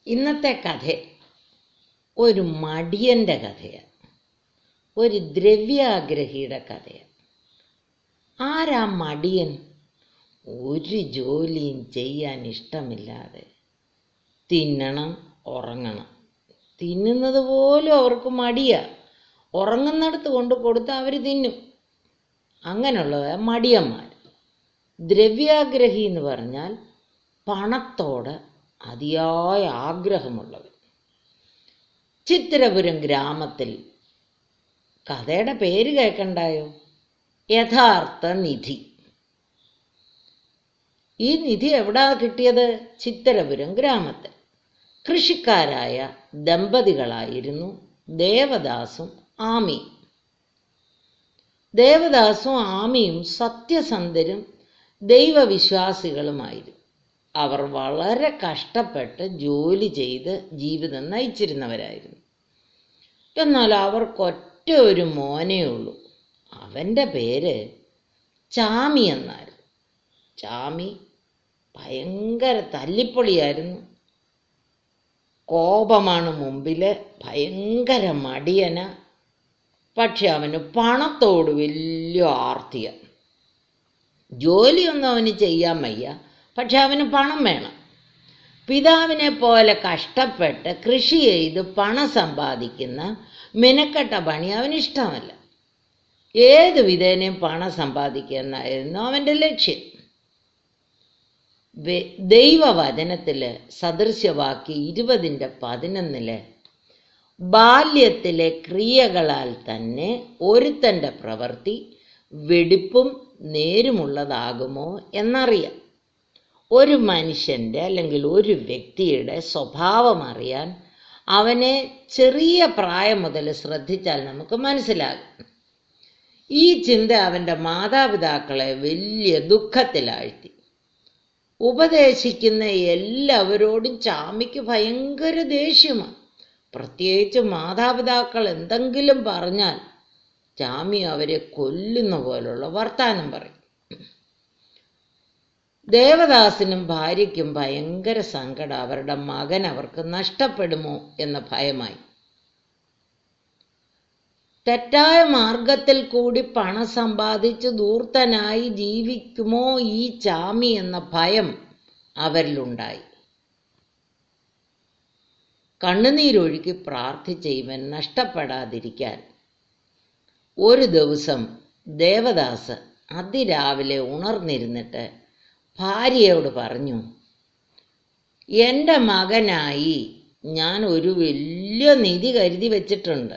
ഇന്നത്തെ കഥ ഒരു മടിയൻ്റെ കഥയാണ് ഒരു ദ്രവ്യാഗ്രഹിയുടെ കഥയാണ് ആരാ മടിയൻ ഒരു ജോലിയും ചെയ്യാൻ ഇഷ്ടമില്ലാതെ തിന്നണം ഉറങ്ങണം തിന്നുന്നത് പോലും അവർക്ക് മടിയാ ഉറങ്ങുന്നിടത്ത് കൊണ്ട് കൊടുത്ത് അവർ തിന്നും അങ്ങനെയുള്ളവ മടിയന്മാർ ദ്രവ്യാഗ്രഹി എന്ന് പറഞ്ഞാൽ പണത്തോട് അതിയായ ആഗ്രഹമുള്ളവൻ ചിത്രപുരം ഗ്രാമത്തിൽ കഥയുടെ പേര് കേൾക്കണ്ടായോ യഥാർത്ഥ നിധി ഈ നിധി എവിടാ കിട്ടിയത് ചിത്തരപുരം ഗ്രാമത്തിൽ കൃഷിക്കാരായ ദമ്പതികളായിരുന്നു ദേവദാസും ആമിയും ദേവദാസും ആമിയും സത്യസന്ധരും ദൈവവിശ്വാസികളുമായിരുന്നു അവർ വളരെ കഷ്ടപ്പെട്ട് ജോലി ചെയ്ത് ജീവിതം നയിച്ചിരുന്നവരായിരുന്നു എന്നാൽ അവർക്കൊറ്റ ഒരു മോനേ ഉള്ളൂ അവൻ്റെ പേര് ചാമി എന്നായിരുന്നു ചാമി ഭയങ്കര തല്ലിപ്പൊളിയായിരുന്നു കോപമാണ് മുമ്പില് ഭയങ്കര മടിയന പക്ഷെ അവന് പണത്തോട് വലിയ ആർത്തിയ ജോലിയൊന്നും അവന് ചെയ്യാൻ വയ്യ പക്ഷെ അവന് പണം വേണം പിതാവിനെ പോലെ കഷ്ടപ്പെട്ട് കൃഷി ചെയ്ത് പണം സമ്പാദിക്കുന്ന മിനക്കെട്ട പണി അവന് ഇഷ്ടമല്ല ഏത് വിധേനയും പണം സമ്പാദിക്കുക എന്നായിരുന്നു അവൻ്റെ ലക്ഷ്യം ദൈവവചനത്തില് സദൃശ്യവാക്കി ഇരുപതിൻ്റെ പതിനൊന്നില് ബാല്യത്തിലെ ക്രിയകളാൽ തന്നെ ഒരുത്തൻ്റെ പ്രവൃത്തി വെടിപ്പും നേരുമുള്ളതാകുമോ എന്നറിയാം ഒരു മനുഷ്യൻ്റെ അല്ലെങ്കിൽ ഒരു വ്യക്തിയുടെ സ്വഭാവം അറിയാൻ അവനെ ചെറിയ പ്രായം മുതൽ ശ്രദ്ധിച്ചാൽ നമുക്ക് മനസ്സിലാകും ഈ ചിന്ത അവൻ്റെ മാതാപിതാക്കളെ വലിയ ദുഃഖത്തിലാഴ്ത്തി ഉപദേശിക്കുന്ന എല്ലാവരോടും ചാമിക്ക് ഭയങ്കര ദേഷ്യമാണ് പ്രത്യേകിച്ച് മാതാപിതാക്കൾ എന്തെങ്കിലും പറഞ്ഞാൽ ചാമി അവരെ കൊല്ലുന്ന പോലുള്ള വർത്താനം പറയും ദേവദാസിനും ഭാര്യയ്ക്കും ഭയങ്കര സങ്കടം അവരുടെ മകൻ അവർക്ക് നഷ്ടപ്പെടുമോ എന്ന ഭയമായി തെറ്റായ മാർഗത്തിൽ കൂടി പണം സമ്പാദിച്ച് ദൂർത്തനായി ജീവിക്കുമോ ഈ ചാമി എന്ന ഭയം അവരിലുണ്ടായി കണ്ണുനീരൊഴുക്കി പ്രാർത്ഥിച്ച ഇവൻ നഷ്ടപ്പെടാതിരിക്കാൻ ഒരു ദിവസം ദേവദാസ് അതിരാവിലെ ഉണർന്നിരുന്നിട്ട് ഭാര്യയോട് പറഞ്ഞു എൻ്റെ മകനായി ഞാൻ ഒരു വലിയ നിധി കരുതി വച്ചിട്ടുണ്ട്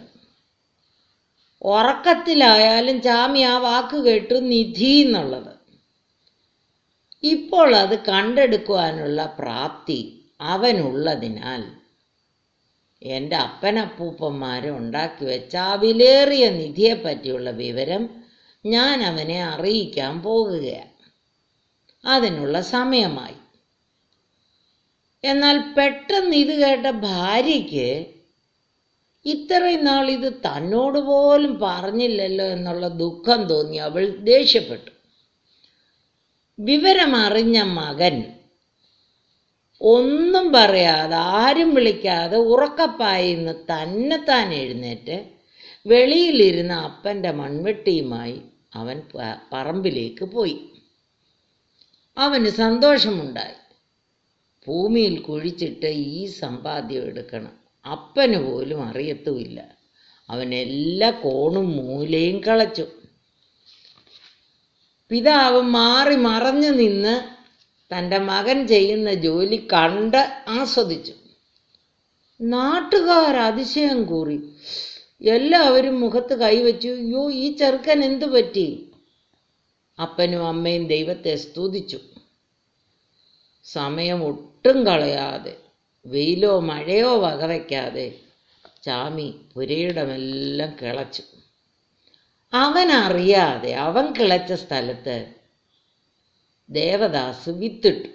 ഉറക്കത്തിലായാലും ചാമി ആ വാക്ക് കേട്ടു നിധി എന്നുള്ളത് ഇപ്പോൾ അത് കണ്ടെടുക്കുവാനുള്ള പ്രാപ്തി അവനുള്ളതിനാൽ എൻ്റെ അപ്പനപ്പൂപ്പന്മാരെ ഉണ്ടാക്കി വെച്ച ആ വിലേറിയ നിധിയെപ്പറ്റിയുള്ള വിവരം ഞാൻ അവനെ അറിയിക്കാൻ പോകുകയാണ് അതിനുള്ള സമയമായി എന്നാൽ പെട്ടെന്ന് ഇത് കേട്ട ഭാര്യയ്ക്ക് ഇത്രയും നാൾ ഇത് തന്നോട് പോലും പറഞ്ഞില്ലല്ലോ എന്നുള്ള ദുഃഖം തോന്നി അവൾ ദേഷ്യപ്പെട്ടു വിവരമറിഞ്ഞ മകൻ ഒന്നും പറയാതെ ആരും വിളിക്കാതെ ഉറക്കപ്പായിന്ന് തന്നെത്താൻ എഴുന്നേറ്റ് വെളിയിലിരുന്ന അപ്പൻ്റെ മൺവെട്ടിയുമായി അവൻ പറമ്പിലേക്ക് പോയി അവന് സന്തോഷമുണ്ടായി ഭൂമിയിൽ കുഴിച്ചിട്ട് ഈ സമ്പാദ്യം എടുക്കണം അപ്പന് പോലും അറിയത്തുമില്ല അവൻ എല്ലാ കോണും മൂലയും കളച്ചു പിതാവ് മാറി മറഞ്ഞു നിന്ന് തൻ്റെ മകൻ ചെയ്യുന്ന ജോലി കണ്ട് ആസ്വദിച്ചു നാട്ടുകാർ അതിശയം കൂറി എല്ലാവരും മുഖത്ത് കൈവച്ചു അയ്യോ ഈ ചെറുക്കൻ എന്തു പറ്റി അപ്പനും അമ്മയും ദൈവത്തെ സ്തുതിച്ചു സമയം ഒട്ടും കളയാതെ വെയിലോ മഴയോ വകവയ്ക്കാതെ ചാമി പുരയിടമെല്ലാം കിളച്ചു അവനറിയാതെ അവൻ കിളച്ച സ്ഥലത്ത് ദേവദാസ് വിത്തിട്ടു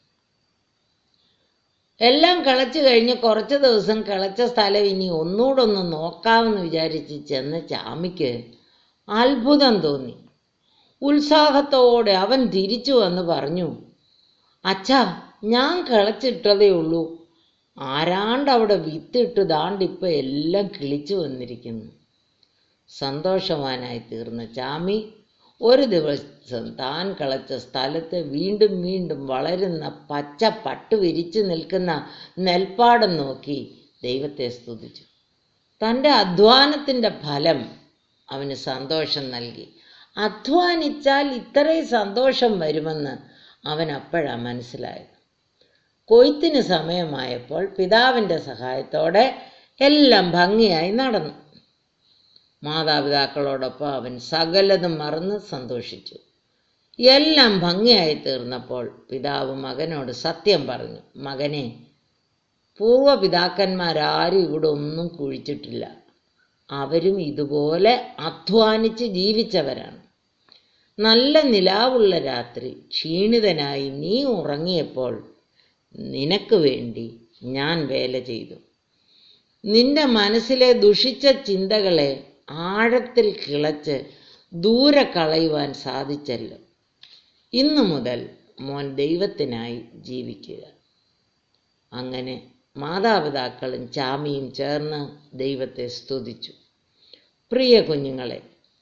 എല്ലാം കിളച്ചു കഴിഞ്ഞ് കുറച്ച് ദിവസം കിളച്ച സ്ഥലം ഇനി ഒന്നുകൂടെ ഒന്ന് നോക്കാമെന്ന് വിചാരിച്ച് ചെന്ന് ചാമിക്ക് അത്ഭുതം തോന്നി ഉത്സാഹത്തോടെ അവൻ തിരിച്ചു വന്ന് പറഞ്ഞു അച്ഛാ ഞാൻ കിളച്ചിട്ടതേ ഉള്ളൂ ആരാണ്ട് അവിടെ വിത്തിട്ട് ദാണ്ടിപ്പോൾ എല്ലാം കിളിച്ചു വന്നിരിക്കുന്നു സന്തോഷവാനായി തീർന്ന ചാമി ഒരു ദിവസം താൻ കളച്ച സ്ഥലത്ത് വീണ്ടും വീണ്ടും വളരുന്ന പച്ച പട്ട് വിരിച്ചു നിൽക്കുന്ന നെൽപ്പാടം നോക്കി ദൈവത്തെ സ്തുതിച്ചു തൻ്റെ അധ്വാനത്തിൻ്റെ ഫലം അവന് സന്തോഷം നൽകി അധ്വാനിച്ചാൽ ഇത്രയും സന്തോഷം വരുമെന്ന് അവൻ അപ്പോഴാണ് മനസ്സിലായത് കൊയ്ത്തിന് സമയമായപ്പോൾ പിതാവിൻ്റെ സഹായത്തോടെ എല്ലാം ഭംഗിയായി നടന്നു മാതാപിതാക്കളോടൊപ്പം അവൻ സകലതും മറന്ന് സന്തോഷിച്ചു എല്ലാം ഭംഗിയായി തീർന്നപ്പോൾ പിതാവ് മകനോട് സത്യം പറഞ്ഞു മകനെ പൂർവ്വപിതാക്കന്മാരാരും ഇവിടെ ഒന്നും കുഴിച്ചിട്ടില്ല അവരും ഇതുപോലെ അധ്വാനിച്ച് ജീവിച്ചവരാണ് നല്ല നിലാവുള്ള രാത്രി ക്ഷീണിതനായി നീ ഉറങ്ങിയപ്പോൾ നിനക്ക് വേണ്ടി ഞാൻ വേല ചെയ്തു നിന്റെ മനസ്സിലെ ദുഷിച്ച ചിന്തകളെ ആഴത്തിൽ കിളച്ച് ദൂരെ കളയുവാൻ സാധിച്ചല്ലോ ഇന്നു മുതൽ മോൻ ദൈവത്തിനായി ജീവിക്കുക അങ്ങനെ മാതാപിതാക്കളും ചാമിയും ചേർന്ന് ദൈവത്തെ സ്തുതിച്ചു പ്രിയ കുഞ്ഞുങ്ങളെ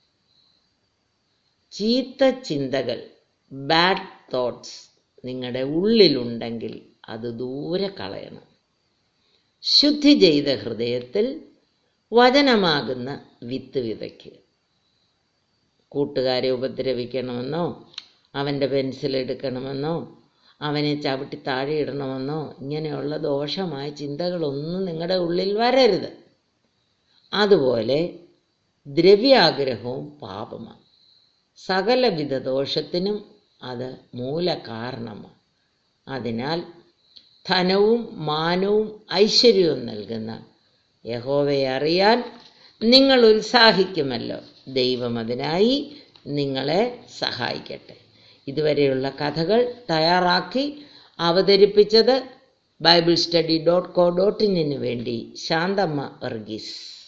ചീത്ത ചിന്തകൾ ബാഡ് തോട്ട്സ് നിങ്ങളുടെ ഉള്ളിലുണ്ടെങ്കിൽ അത് ദൂരെ കളയണം ശുദ്ധി ചെയ്ത ഹൃദയത്തിൽ വചനമാകുന്ന വിത്ത് വിതയ്ക്കുക കൂട്ടുകാരെ ഉപദ്രവിക്കണമെന്നോ അവൻ്റെ പെൻസിൽ എടുക്കണമെന്നോ അവനെ ചവിട്ടി താഴെ ഇടണമെന്നോ ഇങ്ങനെയുള്ള ദോഷമായ ചിന്തകളൊന്നും നിങ്ങളുടെ ഉള്ളിൽ വരരുത് അതുപോലെ ദ്രവ്യാഗ്രഹവും പാപമാണ് സകലവിധ ദോഷത്തിനും അത് മൂലകാരണമാണ് അതിനാൽ ധനവും മാനവും ഐശ്വര്യവും നൽകുന്ന യഹോവയെ അറിയാൻ നിങ്ങൾ ഉത്സാഹിക്കുമല്ലോ ദൈവം അതിനായി നിങ്ങളെ സഹായിക്കട്ടെ ഇതുവരെയുള്ള കഥകൾ തയ്യാറാക്കി അവതരിപ്പിച്ചത് Bible study dot co dot ഇന്നിന് വേണ്ടി ശാന്തമ്മ വർഗീസ്